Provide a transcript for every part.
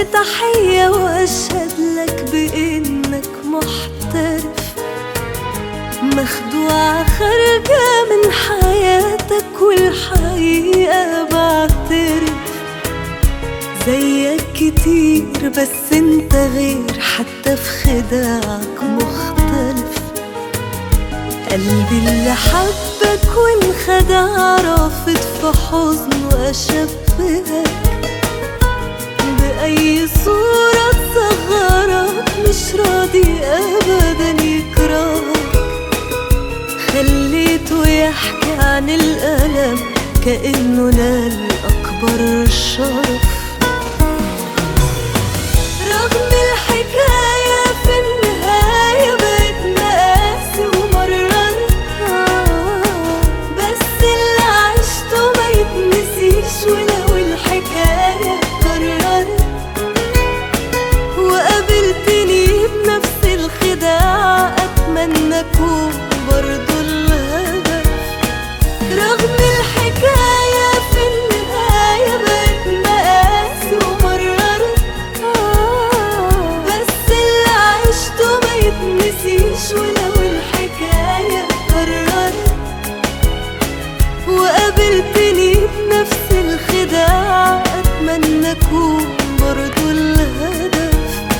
كل تحية وأشهد لك بإنك محترف مخدوعة خارجة من حياتك والحقيقة بعترف زيك كتير بس انت غير حتى في خداعك مختلف قلبي اللي حبك وانخدع رافض في حزنه أشبهك بأي صورة تصغرك مش راضي أبدا يكرهك خليته يحكي عن الألم كأنه نال أكبر الشرف رغم الحكاية في النهاية بقت مقاسي ومررتها بس اللي عشته ما يتنسيش ولو الحكاية اتكررت وقابلتني بنفس الخداع أتمنى أكون برضو الهدف رغم الحكاية في النهاية بقت مقاسي ومررت بس اللي عشته ما يتنسيش ولو الحكاية اتكررت وقابلتني بنفس الخداع أتمنى أكون برضو الهدف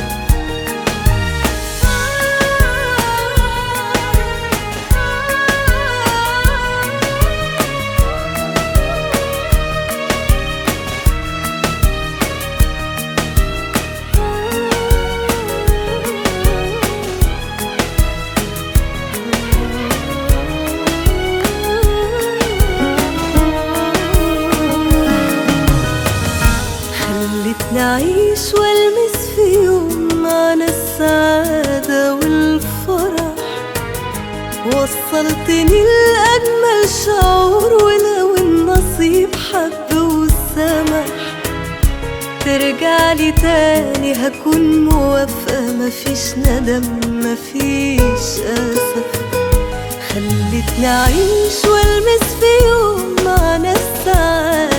خلتني أعيش وألمس في يوم معنى السعادة والفرح وصلتني لأجمل شعور ولو النصيب حب وسمح ترجع لي تاني هكون موافقة مفيش ندم مفيش أسف خلتني أعيش وألمس في يوم معنى السعادة